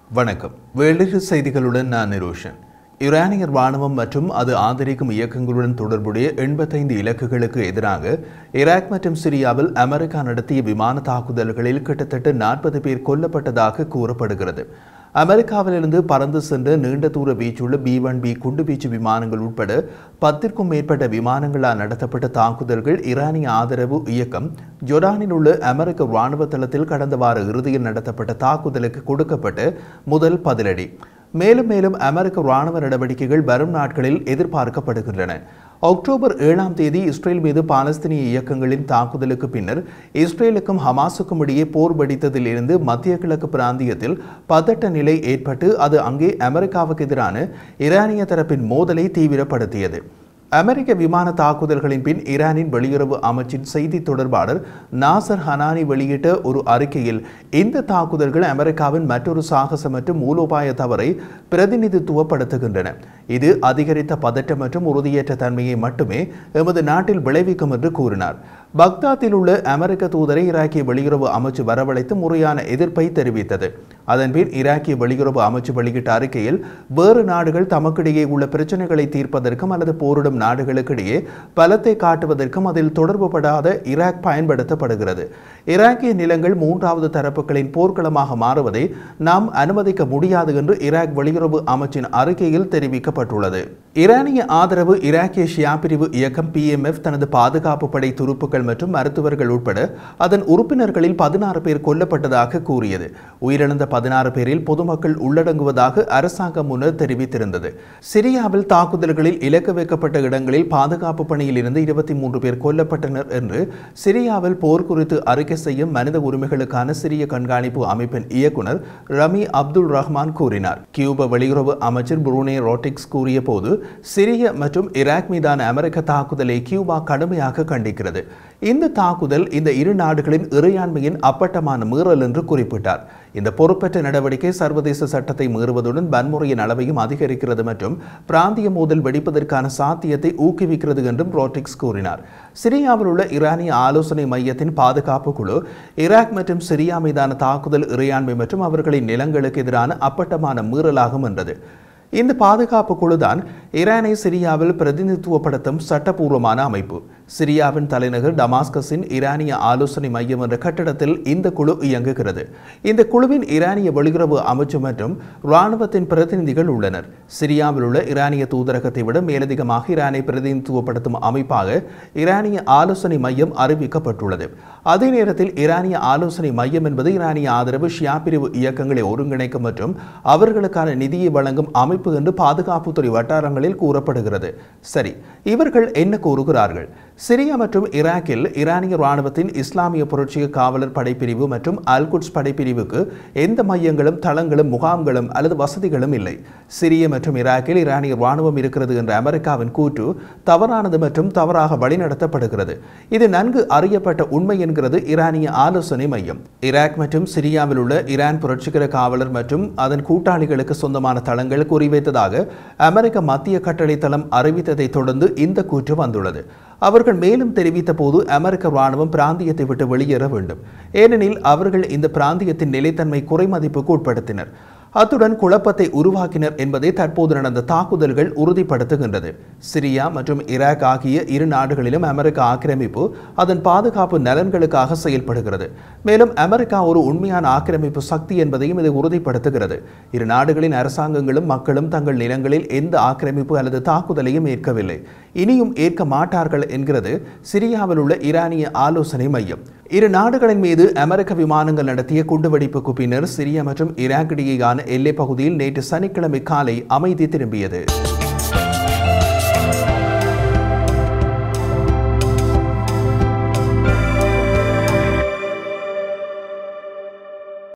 வணக்கம் வெளியிட்டு செய்திகளுடன் நான் நிரோஷன் யுரேனியர் ராணுவம் மற்றும் அது ஆதரிக்கும் இயக்கங்களுடன் தொடர்புடைய எண்பத்தைந்து இலக்குகளுக்கு எதிராக ஈராக் மற்றும் சிரியாவில் அமெரிக்கா நடத்திய விமான தாக்குதல்களில் கிட்டத்தட்ட நாற்பது பேர் கொல்லப்பட்டதாக கூறப்படுகிறது அமெரிக்காவிலிருந்து பறந்து சென்ற நீண்ட தூர வீச்சுள்ள பி ஒன் பி குண்டுவீச்சு விமானங்கள் உட்பட பத்திற்கும் மேற்பட்ட விமானங்களால் நடத்தப்பட்ட தாக்குதல்கள் ஈரானிய ஆதரவு இயக்கம் ஜொர்டானில் உள்ள அமெரிக்க ராணுவ தளத்தில் கடந்த வார இறுதியில் நடத்தப்பட்ட தாக்குதலுக்கு கொடுக்கப்பட்ட முதல் பதிலடி மேலும் மேலும் அமெரிக்க ராணுவ நடவடிக்கைகள் வரும் நாட்களில் எதிர்பார்க்கப்படுகின்றன அக்டோபர் ஏழாம் தேதி இஸ்ரேல் மீது பாலஸ்தீனிய இயக்கங்களின் தாக்குதலுக்கு பின்னர் இஸ்ரேலுக்கும் ஹமாஸுக்கும் இடையே போர் வெடித்ததில் இருந்து மத்திய கிழக்கு பிராந்தியத்தில் பதட்ட நிலை ஏற்பட்டு அது அங்கே அமெரிக்காவுக்கு எதிரான ஈரானிய தரப்பின் மோதலை தீவிரப்படுத்தியது அமெரிக்க விமான தாக்குதல்களின் பின் ஈரானின் வெளியுறவு அமைச்சின் செய்தி தொடர்பாளர் நாசர் ஹனானி வெளியிட்ட ஒரு அறிக்கையில் இந்த தாக்குதல்கள் அமெரிக்காவின் மற்றொரு சாகச மற்றும் மூலோபாய தவறை பிரதிநிதித்துவப்படுத்துகின்றன இது அதிகரித்த பதட்டம் மற்றும் உறுதியற்ற தன்மையை மட்டுமே எமது நாட்டில் விளைவிக்கும் என்று கூறினார் பக்தாத்தில் உள்ள அமெரிக்க தூதரை ஈராக்கிய வெளியுறவு அமைச்சு வரவழைத்து முறையான எதிர்ப்பை தெரிவித்தது அதன்பின் ஈராக்கிய வெளியுறவு அமைச்சு வெளியிட்ட அறிக்கையில் வேறு நாடுகள் தமக்கிடையே உள்ள பிரச்சனைகளை தீர்ப்பதற்கும் அல்லது போரிடும் நாடுகளுக்கிடையே பலத்தை காட்டுவதற்கும் அதில் தொடர்புபடாத ஈராக் பயன்படுத்தப்படுகிறது ஈராக்கிய நிலங்கள் மூன்றாவது தரப்புகளின் போர்க்களமாக மாறுவதை நாம் அனுமதிக்க முடியாது என்று ஈராக் வெளியுறவு அமைச்சின் அறிக்கையில் தெரிவிக்கப்பட்டுள்ளது ஈரானிய ஆதரவு ஈராக்கிய ஷியா பிரிவு இயக்கம் பிஎம்எஃப் தனது பாதுகாப்பு படை துருப்புக்கள் மற்றும் மருத்துவர்கள் உட்பட அதன் உறுப்பினர்களில் பதினாறு பேர் கொல்லப்பட்டதாக கூறியது உயிரிழந்த பதினாறு பேரில் பொதுமக்கள் உள்ளடங்குவதாக அரசாங்கம் முன்னர் தெரிவித்திருந்தது சிரியாவில் தாக்குதல்களில் இலக்கு வைக்கப்பட்ட இடங்களில் பாதுகாப்பு பணியில் இருந்து இருபத்தி மூன்று பேர் கொல்லப்பட்டனர் என்று சிரியாவில் போர் குறித்து அறிக்கை செய்யும் மனித உரிமைகளுக்கான சிரிய கண்காணிப்பு அமைப்பின் இயக்குனர் ரமி அப்துல் ரஹ்மான் கூறினார் கியூப வெளியுறவு அமைச்சர் புரூனே ரோட்டிக்ஸ் கூறிய போது சிரிய மற்றும் ஈராக் மீதான அமெரிக்க தாக்குதலை கியூபா கடுமையாக கண்டிக்கிறது இந்த தாக்குதல் இந்த இரு நாடுகளின் இறையாண்மையின் அப்பட்டமான மீறல் என்று குறிப்பிட்டார் இந்த பொறுப்பற்ற நடவடிக்கை சர்வதேச சட்டத்தை மீறுவதுடன் வன்முறையின் அளவையும் அதிகரிக்கிறது மற்றும் பிராந்திய மோதல் வெடிப்பதற்கான சாத்தியத்தை ஊக்குவிக்கிறது என்றும் ரோட்ரிக்ஸ் கூறினார் சிரியாவில் உள்ள ஈரானிய ஆலோசனை மையத்தின் பாதுகாப்பு குழு ஈராக் மற்றும் சிரியா மீதான தாக்குதல் இறையாண்மை மற்றும் அவர்களின் நிலங்களுக்கு எதிரான அப்பட்டமான மீறலாகும் என்றது இந்த பாதுகாப்பு குழுதான் ஈரானை சிரியாவில் பிரதிநிதித்துவப்படுத்தும் சட்டபூர்வமான அமைப்பு சிரியாவின் தலைநகர் டமாஸ்கஸின் ஈரானிய ஆலோசனை மையம் என்ற கட்டடத்தில் இந்த குழு இயங்குகிறது இந்த குழுவின் ஈரானிய வெளியுறவு அமைச்சு மற்றும் இராணுவத்தின் பிரதிநிதிகள் உள்ளனர் சிரியாவில் உள்ள ஈரானிய தூதரகத்தை விட மேலதிகமாக ஈரானை பிரதிநிதித்துவப்படுத்தும் அமைப்பாக ஈரானிய ஆலோசனை மையம் அறிவிக்கப்பட்டுள்ளது அதே நேரத்தில் ஈரானிய ஆலோசனை மையம் என்பது ஈரானிய ஆதரவு ஷியா பிரிவு இயக்கங்களை ஒருங்கிணைக்கும் மற்றும் அவர்களுக்கான நிதியை வழங்கும் அமைப்பு என்று பாதுகாப்புத்துறை வட்டாரங்களில் கூறப்படுகிறது சரி இவர்கள் என்ன கூறுகிறார்கள் சிரியா மற்றும் ஈராக்கில் ஈரானிய ராணுவத்தின் இஸ்லாமிய புரட்சிய காவலர் படைப்பிரிவு மற்றும் அல்குட்ஸ் படைப்பிரிவுக்கு எந்த மையங்களும் தளங்களும் முகாம்களும் அல்லது வசதிகளும் இல்லை சிரிய மற்றும் ஈராக்கில் ஈரானிய ராணுவம் இருக்கிறது என்ற அமெரிக்காவின் கூற்று தவறானது மற்றும் தவறாக வழிநடத்தப்படுகிறது இது நன்கு அறியப்பட்ட உண்மை என்கிறது ஈரானிய ஆலோசனை மையம் ஈராக் மற்றும் சிரியாவில் உள்ள ஈரான் புரட்சிகர காவலர் மற்றும் அதன் கூட்டாளிகளுக்கு சொந்தமான தளங்கள் குறிவைத்ததாக அமெரிக்க மத்திய கட்டளை தளம் அறிவித்ததை தொடர்ந்து இந்த கூற்று வந்துள்ளது அவர்கள் மேலும் தெரிவித்த போது அமெரிக்க ராணுவம் பிராந்தியத்தை விட்டு வெளியேற வேண்டும் ஏனெனில் அவர்கள் இந்த பிராந்தியத்தின் நிலைத்தன்மை குறைமதிப்புக்கு உட்படுத்தினர் அத்துடன் குழப்பத்தை உருவாக்கினர் என்பதை தற்போது நடந்த தாக்குதல்கள் உறுதிப்படுத்துகின்றது சிரியா மற்றும் ஈராக் ஆகிய இரு நாடுகளிலும் அமெரிக்க ஆக்கிரமிப்பு அதன் பாதுகாப்பு நலன்களுக்காக செயல்படுகிறது மேலும் அமெரிக்கா ஒரு உண்மையான ஆக்கிரமிப்பு சக்தி என்பதையும் இது உறுதிப்படுத்துகிறது இரு நாடுகளின் அரசாங்கங்களும் மக்களும் தங்கள் நிலங்களில் எந்த ஆக்கிரமிப்பு அல்லது தாக்குதலையும் ஏற்கவில்லை இனியும் ஏற்க மாட்டார்கள் என்கிறது சிரியாவில் உள்ள ஈரானிய ஆலோசனை மையம் இரு நாடுகளின் மீது அமெரிக்க விமானங்கள் நடத்திய குண்டுவெடிப்புக்கு பின்னர் சிரியா மற்றும் ஈராக் இடையேயான எல்லைப் பகுதியில் நேற்று சனிக்கிழமை காலை அமைதி திரும்பியது